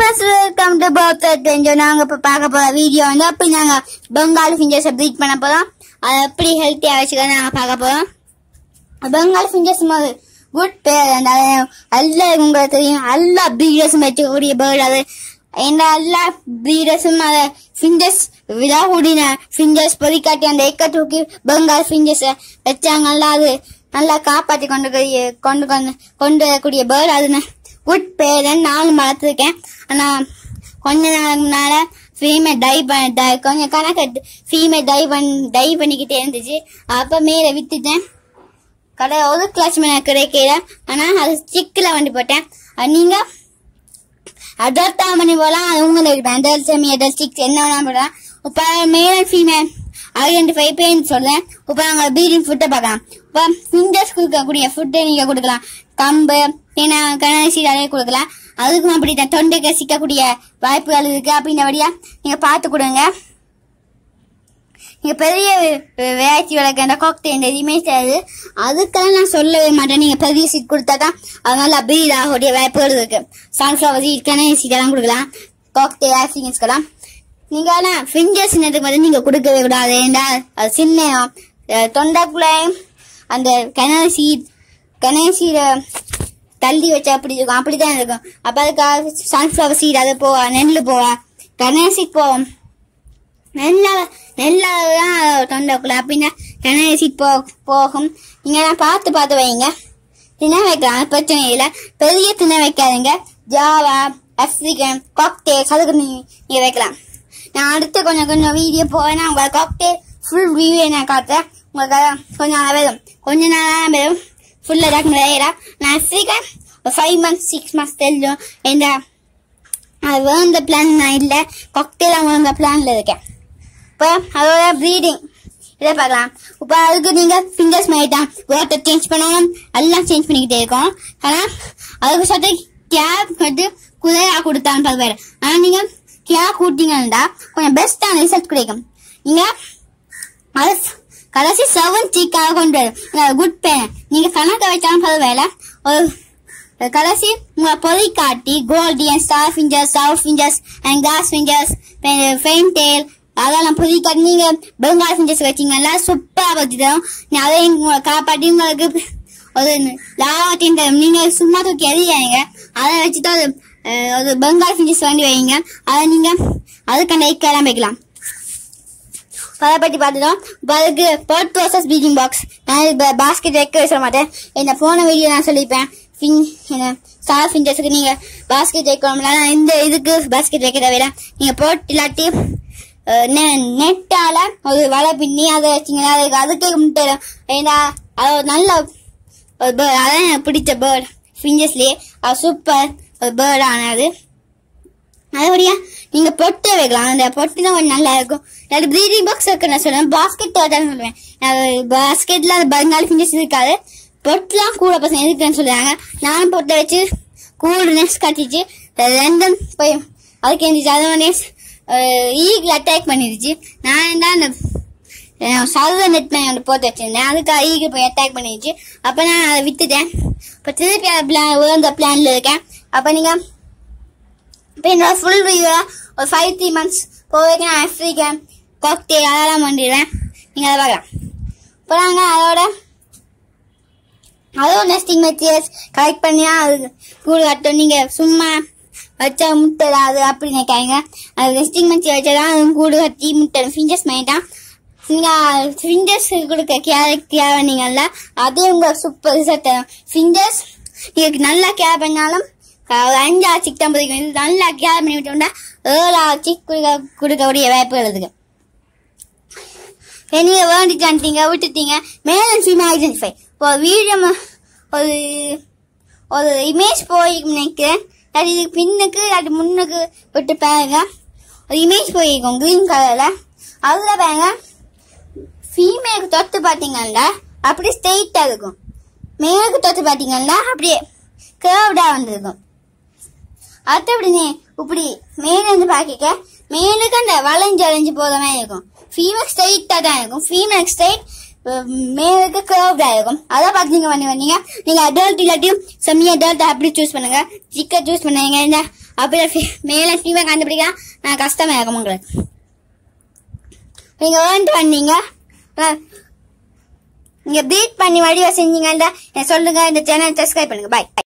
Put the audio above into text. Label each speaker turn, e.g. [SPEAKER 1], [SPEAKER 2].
[SPEAKER 1] friends welcome to birthday தெரிஞ்சோ நாங்க இப்ப பார்க்க போற வீடியோ வந்து அப்படி நாங்க பெங்கால் ஃபிஞ்சர்ஸை ப்ரீட் பண்ண போறோம் அதை எப்படி ஹெல்த்தியா வச்சுக்க நாங்க பார்க்க போறோம் பெங்கால் ஃபிஞ்சர்ஸ் மாதிரி குட் பேர் அந்த எல்லா உங்களுக்கு தெரியும் எல்லா ப்ரீடர்ஸும் வச்சுக்கக்கூடிய பேர்ட் அது இந்த எல்லா ப்ரீடர்ஸும் அதை ஃபிஞ்சர்ஸ் விழாக்கூடின ஃபிஞ்சர்ஸ் பொறிக்காட்டி அந்த எக்க தூக்கி பெங்கால் ஃபிஞ்சர்ஸை வச்சாங்கல்ல அது நல்லா காப்பாற்றி கொண்டு போய் கொண்டு கொண்டு கொண்டு வரக்கூடிய பேர்ட் அது குட் பேர் நானும் வளர்த்துருக்கேன் ஆனால் கொஞ்ச நாளுக்கு முன்னால ஃபீமேல் டை பண்ண di- கொஞ்சம் கணக்கு ஃபீமேல் டை பண் டை பண்ணிக்கிட்டே இருந்துச்சு அப்போ மேலே வித்துட்டேன் கடை ஒரு கிளாஸ் மேலே கிடைக்கல ஆனால் அது சிக்கில் வண்டி போட்டேன் அது நீங்கள் அடல்ட்டாக பண்ணி போகலாம் அது உங்களுக்கு அடல்ட் செமி அடல்ட் சிக்ஸ் என்ன வேணாலும் போடலாம் இப்போ மேல் ஃபீமேல் ஐடென்டிஃபை பேன்னு சொல்றேன் இப்போ நாங்கள் பீடிங் ஃபுட்டை பார்க்கலாம் இப்போ ஃபிங்கர்ஸ் கொடுக்கக்கூடிய ஃபுட்டை நீங்கள் கொடுக்கலாம் கம்பு ஏன்னா கணசி நிறைய கொடுக்கலாம் அதுக்கும் அப்படி தான் தொண்டைக்கு சிக்கக்கூடிய வாய்ப்புகள் இருக்கு அப்படின்னபடியா நீங்கள் பார்த்து கொடுங்க நீங்க பெரிய வேலைச்சி விளக்கு அந்த காக்டெயில் இந்த எதுவுமே செய்யாது அதுக்கெல்லாம் நான் சொல்லவே மாட்டேன் நீங்க பெரிய சீட் கொடுத்தா தான் அதனால பிரீத் ஆகக்கூடிய வாய்ப்புகள் இருக்கு சன்ஃபிளவர் சீட் கனே சீட் எல்லாம் கொடுக்கலாம் காக்டெயில் ஆக்சிஜன்ஸ்க்கெல்லாம் நீங்க ஆனால் ஃபிங்கர் சின்னத்துக்கு வந்து நீங்க கொடுக்கவே கூடாது ஏண்டா அது சின்ன அஹ், தொண்டைக்குள்ள அந்த கனல் சீட் கனல் சீரை தள்ளி வச்சா அப்படி இருக்கும் அப்படிதான் இருக்கும் அப்ப அதுக்காக சன்ஃபிளவர் சீட் அது போவா நெல் போவா கனல் சீட் போவோம் நெல்லா நெல்லாதான் தொண்டைக்குள்ள அப்படின்னா கிணறு சீட் போ போகும் நீங்க எல்லாம் பார்த்து பார்த்து வைங்க தின வைக்கலாம் அது பிரச்சனை இல்லை பெரிய தின வைக்காதீங்க ஜாவா ஆப்பிரிக்கன் காக்டேல்ஸ் அதுக்கு நீ- நீங்க வைக்கலாம் நான் அடுத்து கொஞ்சம் கொஞ்சம் வீடியோ போவேன்னா உங்களை காக்டேல் ஃபுல் வியூவே நான் காட்டுறேன் உங்களுக்கு அதான் கொஞ்சம் நாள் வரும் கொஞ்ச நாளாக வரும் ஃபுல்லாக தான் விளையாடலாம் நான் ஆப்பிரிக்கன் ஒரு ஃபைவ் மந்த்ஸ் சிக்ஸ் மந்த்ஸ் தெரியும் எந்த அது வேந்த பிளான் நான் இல்லை காக்டெயில் வேந்த பிளான்ல இருக்கேன் இப்போ அதோட ப்ரீடிங் இதை பார்க்கலாம் இப்போ அதுக்கு நீங்கள் ஃபிங்கர்ஸ் மாறிட்டான் வாட்டர் சேஞ்ச் பண்ணணும் எல்லாம் சேஞ்ச் பண்ணிக்கிட்டே இருக்கோம் ஆனால் அதுக்கு சட்டை கேப் வந்து குதிரையாக கொடுத்தான்னு பார்த்து ஆனால் நீங்கள் கேப் கொடுத்தீங்கன்னா கொஞ்சம் பெஸ்ட்டான ரிசல்ட் கிடைக்கும் நீங்கள் அது கடைசி செவன் சீக்காக கொண்டு வரும் குட் பேன் நீங்கள் கணக்கை வச்சாலும் பரவாயில்ல ஒரு கடைசி உங்களை பொறி காட்டி goldie and star fingers south fingers and glass fingers fine tail அதெல்லாம் பொறி காட்டி நீங்க பெங்கால் ஃபிங்கர்ஸ் வச்சீங்கன்னா சூப்பரா வச்சு தரும் நீ அதையும் உங்களை காப்பாட்டி உங்களுக்கு ஒரு லாபத்தின் தரும் நீங்க சும்மா தூக்கி எறியாங்க அதை வச்சுட்டு ஒரு அஹ், ஒரு பெங்கால் ஃபிங்கர்ஸ் வாங்கி வைங்க அதை நீங்க அதுக்கான ஐக்கெல்லாம் வைக்கலாம் அதை பற்றி பார்த்துட்டோம் இப்போ அதுக்கு பேர்ட் ப்ரோசஸ் பீடிங் பாக்ஸ் நான் இப்போ பாஸ்கெட் வைக்க சொல்ல மாட்டேன் இந்த போன வீடியோ நான் சொல்லியிருப்பேன் ஃபிங் என்ன ஸ்டார் ஃபிஞ்சர்ஸுக்கு நீங்கள் பாஸ்கெட் வைக்கணும்னா இந்த இதுக்கு பாஸ்கெட் வைக்க தவிர நீங்கள் போட்டு இல்லாட்டி நெட்டால ஒரு வலை பின்னி அதை வச்சிங்கன்னா அதுக்கு அதுக்கே முட்டை ஏன்னா அது ஒரு நல்ல ஒரு பேர்ட் அதான் எனக்கு பிடிச்ச பேர்ட் ஃபிஞ்சர்ஸ்லேயே அது சூப்பர் ஒரு பேர்ட் ஆனது அதோடய நீங்க பொட்டு வைக்கலாம் அந்த பொட்டு தான் கொஞ்சம் நல்லா இருக்கும் அது ப்ரீடிங் பாக்ஸ் இருக்கு நான் சொல்லுவேன் பாஸ்கெட் தோட்டம் சொல்லுவேன் பாஸ்கெட்ல அந்த பெங்காலி ஃபிங்கர்ஸ் இருக்காது பொட்டுலாம் கூட பசங்க இருக்குன்னு சொல்லுவாங்க நான் பொட்டை வச்சு கூடு நெக்ஸ்ட் கட்டிச்சு ரெண்டும் போய் அதுக்கு இருந்துச்சு அது வந்து ஈகிள் அட்டாக் பண்ணிடுச்சு நான் தான் அந்த சர்வ நெட் ஒன்று போட்டு வச்சிருந்தேன் அதுக்கு ஈகிள் போய் அட்டாக் பண்ணிடுச்சு அப்போ நான் அதை வித்துட்டேன் இப்போ திருப்பி அந்த பிளான் உயர்ந்த பிளான்ல இருக்கேன் அப்போ நீங்கள் இப்போ என்னோட ஃபுல் வீடியோ ஒரு ஃபைவ் த்ரீ மந்த்ஸ் போவேக்கு நான் ஆஃப்ரிக்கன் காக்டெயில் அதெல்லாம் பண்ணிடுவேன் நீங்கள் அதை பார்க்கலாம் இப்போ நாங்கள் அதோட அதோட நெஸ்டிங் மெட்டீரியல்ஸ் கலெக்ட் பண்ணி தான் அது கூடு கட்டும் நீங்கள் சும்மா வச்சா முட்டை அது அப்படி நினைக்காங்க அது நெஸ்டிங் மெட்டீரியல் வச்சா தான் அது கூடு கட்டி முட்டை ஃபிஞ்சர்ஸ் பண்ணிட்டான் நீங்கள் ஃபிங்கர்ஸ் கொடுக்க கேர் கேர் பண்ணீங்கல்ல அதே உங்களுக்கு சூப்பர் ரிசல்ட் தரும் ஃபிங்கர்ஸ் நீங்கள் நல்லா கேர் பண்ணாலும் ஒரு அஞ்சா சிக் தான் பிடிக்கும் இது நல்லா கேர் பண்ணி விட்டோம்னா ஏழா சிக் கொடுக்க கொடுக்கக்கூடிய வாய்ப்புகள் இருக்கு இப்போ நீங்கள் வேண்டிட்டான்ட்டீங்க விட்டுட்டீங்க மேலும் ஃபீமேல் ஐடென்டிஃபை இப்போ வீடியோ ஒரு ஒரு இமேஜ் போயிருக்கும் நினைக்கிறேன் அது இதுக்கு பின்னுக்கு அது முன்னுக்கு விட்டு பாருங்க ஒரு இமேஜ் போயிருக்கும் க்ரீன் கலரில் அதில் பாருங்க ஃபீமேலுக்கு தொட்டு பார்த்தீங்கன்னா அப்படியே ஸ்ட்ரெயிட்டாக இருக்கும் மேலுக்கு தொட்டு பார்த்தீங்கன்னா அப்படியே கேர்வ்டாக வந்திருக்கும் அடுத்தபடினே இப்படி மேலேருந்து பார்க்க மேலுக்கு அந்த வளைஞ்சு வளைஞ்சு போகிற மாதிரி இருக்கும் ஃபீமேல் ஸ்ட்ரெயிட்டாக தான் இருக்கும் ஃபீமேல் ஸ்ட்ரெயிட் மேலுக்கு கேர்வ்டாக இருக்கும் அதை பார்த்து நீங்கள் பண்ணி வந்தீங்க நீங்கள் அடல்ட் இல்லாட்டியும் செம்மி அடல்ட் அப்படி சூஸ் பண்ணுங்க சிக்கன் சூஸ் பண்ணுவீங்க இந்த அப்படி மேல ஃபீமேல் கண்டுபிடிக்க நான் கஷ்டமா இருக்கும் உங்களுக்கு நீங்க ஏர்ன் பண்ணீங்க அஹ், நீங்க ப்ரீட் பண்ணி வடிவா செஞ்சீங்கன்னா சொல்லுங்க இந்த சேனல் சப்ஸ்கிரைப் பண்ணுங்க பாய்